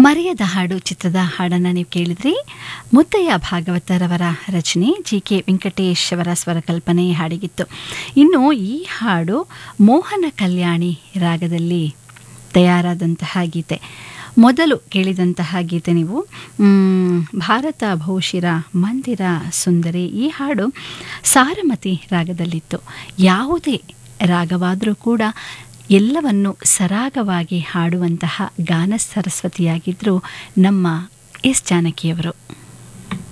ಮರೆಯದ ಹಾಡು ಚಿತ್ರದ ಹಾಡನ್ನು ನೀವು ಕೇಳಿದ್ರಿ ಮುತ್ತಯ್ಯ ಭಾಗವತರವರ ರಚನೆ ಜಿ ಕೆ ವೆಂಕಟೇಶ್ ಅವರ ಸ್ವರಕಲ್ಪನೆ ಹಾಡಿಗಿತ್ತು ಇನ್ನು ಈ ಹಾಡು ಮೋಹನ ಕಲ್ಯಾಣಿ ರಾಗದಲ್ಲಿ ತಯಾರಾದಂತಹ ಗೀತೆ ಮೊದಲು ಕೇಳಿದಂತಹ ಗೀತೆ ನೀವು ಮ್, ಭಾರತ ಭೂಷಿರ ಮಂದಿರ ಸುಂದರಿ ಈ ಹಾಡು ಸಾರಮತಿ ರಾಗದಲ್ಲಿತ್ತು ಯಾವುದೇ ರಾಗವಾದರೂ ಕೂಡ ಎಲ್ಲವನ್ನು ಸರಾಗವಾಗಿ ಹಾಡುವಂತಹ ಗಾನ ಸರಸ್ವತಿಯಾಗಿದ್ದರು ನಮ್ಮ ಎಸ್ ಜಾನಕಿಯವರು